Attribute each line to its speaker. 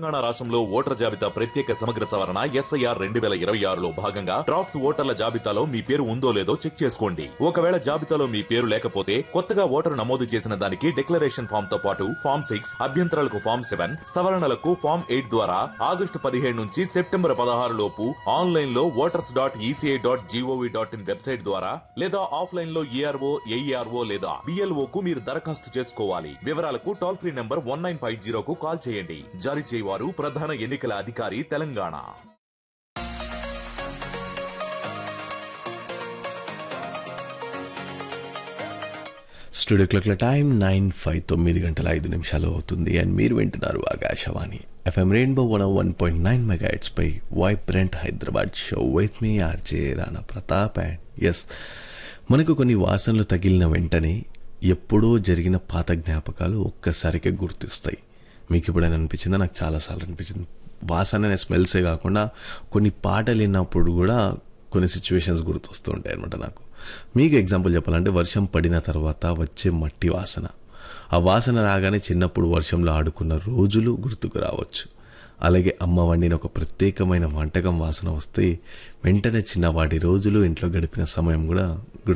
Speaker 1: తెలంగాణ రాష్ట్రంలో ఓటర్ జాబితా ప్రత్యేక సమగ్ర సవరణ ఎస్ఐఆర్ రెండు వేల ఇరవై ఆరులో భాగంగా డ్రాఫ్ట్స్ ఓటర్ల జాబితాలో మీ పేరు ఉందో లేదో చెక్ చేసుకోండి ఒకవేళ జాబితాలో మీ పేరు లేకపోతే కొత్తగా ఓటరు నమోదు చేసిన దానికి డిక్లరేషన్ ఫామ్ తో పాటు ఫామ్ సిక్స్ అభ్యంతరాలకు ఫామ్ సెవెన్ సవరణలకు ఫామ్ ఎయిట్ ద్వారా ఆగస్టు పదిహేడు నుంచి సెప్టెంబర్ పదహారు లోపు ఆన్లైన్ లో voters dot ECI dot G O V dot in website ద్వారా లేదా ఆఫ్లైన్ లో ఈఆర్ఓ ఏఈఆర్ఓ లేదా బిఎల్ఓ కు మీరు దరఖాస్తు చేసుకోవాలి వివరాలకు toll free number one nine five జీరోకు కాల్ చేయండి జారీ చేయవారు ప్రధాన ఎన్నికల అధికారి తెలంగాణ
Speaker 2: స్టూడియో క్లాక్ల టైం నైన్ ఫైవ్ తొమ్మిది గంటల ఐదు నిమిషాలు అవుతుంది అండ్ మీరు వింటున్నారు Akashvani FM rainbow one one point nine megahertz పై వైబ్రెంట్ హైదరాబాద్ షో విత్ మీ RJ Rana Pratap and yes మనకు కొన్ని వాసనలు తగిలిన వెంటనే ఎప్పుడో జరిగిన పాత జ్ఞాపకాలు ఒక్కసారిగా గుర్తిస్తాయి మీకు ఎప్పుడైనా అనిపించిందా నాకు చాలాసార్లు అనిపించింది వాసన అనే స్మెల్సే కాకుండా కొన్ని పాటలు విన్నప్పుడు కూడా కొన్ని సిచ్యువేషన్స్ గుర్తొస్తూ ఉంటాయి అనమాట నాకు మీకు ఎగ్జాంపుల్ చెప్పాలంటే వర్షం పడిన తర్వాత వచ్చే మట్టి వాసన ఆ వాసన రాగానే చిన్నప్పుడు వర్షంలో ఆడుకున్న రోజులు గుర్తుకు రావచ్చు అలాగే అమ్మ వండిన ఒక ప్రత్యేకమైన వంటకం వాసన వస్తే వెంటనే చిన్నవాటి రోజులు ఇంట్లో గడిపిన సమయం కూడా గుర్తు